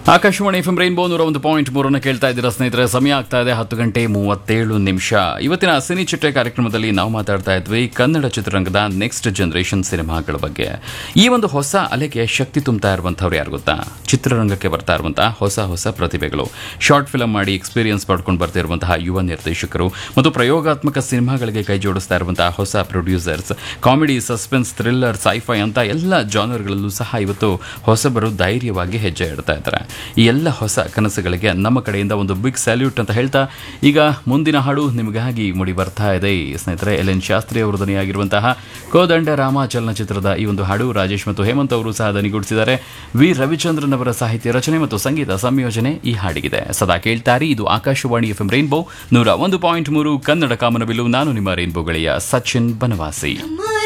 Akashvani F M rainbow ನೂರ ಒಂದು point ಮೂರನ್ನು ಕೇಳ್ತಾ ಇದ್ದೀರಾ ಸ್ನೇಹಿತರೆ ಸಮಯ ಆಗ್ತಾ ಇದೆ ಹತ್ತು ಗಂಟೆ ಮೂವತ್ತೇಳು ನಿಮಿಷ ಇವತ್ತಿನ ಸಿನಿ ಚಿಟ್ಟೆ ಕಾರ್ಯಕ್ರಮದಲ್ಲಿ ನಾವು ಮಾತಾಡ್ತಾ ಇದ್ವಿ ಕನ್ನಡ ಚಿತ್ರರಂಗದ ನೆಕ್ಸ್ಟ್ ಜನರೇಷನ್ ಸಿನಿಮಾಗಳ ಬಗ್ಗೆ ಈ ಒಂದು ಹೊಸ ಅಲೆಗೆ ಶಕ್ತಿ ತುಂಬ್ತಾ ಇರುವಂಥವ್ರು ಯಾರು ಗೊತ್ತಾ ಚಿತ್ರರಂಗಕ್ಕೆ ಬರ್ತಾ ಇರುವಂತಹ ಹೊಸ ಹೊಸ ಪ್ರತಿಭೆಗಳು ಶಾರ್ಟ್ ಫಿಲಂ ಮಾಡಿ ಎಕ್ಸ್ಪೀರಿಯನ್ಸ್ ಪಡ್ಕೊಂಡು ಬರ್ತಾ ಇರುವಂತಹ ಯುವ ನಿರ್ದೇಶಕರು ಮತ್ತು ಪ್ರಯೋಗಾತ್ಮಕ ಸಿನಿಮಾಗಳಿಗೆ ಕೈ ಜೋಡಿಸ್ತಾ ಇರುವಂತಹ ಹೊಸ producers comedy suspense thriller scifi ಅಂತ ಎಲ್ಲ ಜಾನರ್ಗಳಲ್ಲೂ ಸಹ ಇವತ್ತು ಹೊಸಬರು ಧೈರ್ಯವಾಗಿ ಹೆಜ್ಜೆ ಇಡ್ತಾ ಇದ್ದಾರೆ ಈ ಎಲ್ಲ ಹೊಸ ಕನಸುಗಳಿಗೆ ನಮ್ಮ ಕಡೆಯಿಂದ ಒಂದು ಬಿಗ್ ಸ್ಯಾಲ್ಯೂಟ್ ಅಂತ ಹೇಳ್ತಾ ಈಗ ಮುಂದಿನ ಹಾಡು ನಿಮಗಾಗಿ ಮುಡಿ ಬರ್ತಾ ಇದೆ ಸ್ನೇಹಿತರೆ ಎಲ್ ಎನ್ ಶಾಸ್ತ್ರಿ ಅವರು ದನಿಯಾಗಿರುವಂತಹ ಕೋದಂಡ ರಾಮ ಚಲನಚಿತ್ರದ ಈ ಒಂದು ಹಾಡು ರಾಜೇಶ್ ಮತ್ತು ಹೇಮಂತ್ ಅವರು ಸಹ ದನಿಗೂಡಿಸಿದ್ದಾರೆ ವಿ ರವಿಚಂದ್ರನ್ ಅವರ ಸಾಹಿತ್ಯ ರಚನೆ ಮತ್ತು ಸಂಗೀತ ಸಂಯೋಜನೆ ಈ ಹಾಡಿಗಿದೆ ಸದಾ ಕೇಳ್ತಾರಿ ಇದು ಆಕಾಶವಾಣಿ ಎಫ್ ಎಂ ರೈನ್ಬೋ ನೂರ ಒಂದು ಪಾಯಿಂಟ್ ಮೂರು ಕನ್ನಡ ಕಾಮನಬಿಲ್ಲು ನಾನು ನಿಮ್ಮ ರೈನ್ಬೋ ಗೆಳೆಯ ಸಚಿನ್ ಬನವಾಸಿ ನಮ್ಮ